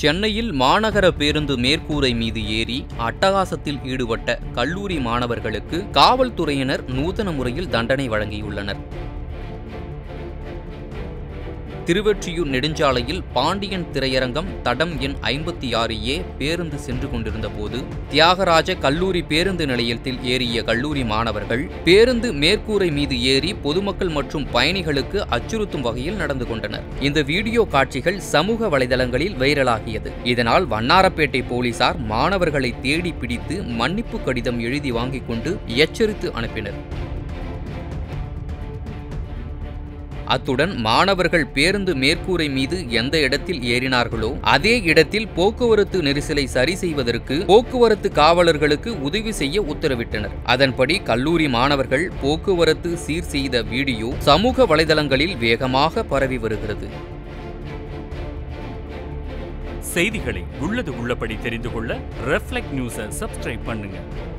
சென்னையில் மாநகர பேருந்து மேற்கூரை மீது ஏறி அட்டகாசத்தில் ஈடுபட்ட கல்லூரி மாணவர்களுக்கு காவல்துறையினர் நூதன முறையில் தண்டனை வழங்கியுள்ளனர் திருவொற்றியூர் நெடுஞ்சாலையில் பாண்டியன் திரையரங்கம் தடம் எண் ஐம்பத்தி ஆறு ஏ பேருந்து சென்று கொண்டிருந்த போது தியாகராஜ கல்லூரி பேருந்து நிலையத்தில் ஏறிய கல்லூரி மாணவர்கள் பேருந்து மேற்கூரை மீது ஏறி பொதுமக்கள் மற்றும் பயணிகளுக்கு அச்சுறுத்தும் வகையில் நடந்து கொண்டனர் இந்த வீடியோ காட்சிகள் சமூக வலைதளங்களில் வைரலாகியது இதனால் வண்ணாரப்பேட்டை போலீசார் மாணவர்களை தேடி பிடித்து மன்னிப்பு கடிதம் எழுதி வாங்கிக் கொண்டு எச்சரித்து அனுப்பினர் அத்துடன் மாணவர்கள் பேருந்து மேற்கூரை மீது எந்த இடத்தில் ஏறினார்களோ அதே இடத்தில் போக்குவரத்து நெரிசலை சரி செய்வதற்கு போக்குவரத்து காவலர்களுக்கு உதவி செய்ய உத்தரவிட்டனர் அதன்படி கல்லூரி மாணவர்கள் போக்குவரத்து சீர் செய்த வீடியோ சமூக வலைதளங்களில் வேகமாக பரவி வருகிறது செய்திகளை உள்ளது உள்ளபடி தெரிந்து கொள்ள ரெஃப்ளெக்ட் நியூஸை சப்ஸ்கிரைப் பண்ணுங்க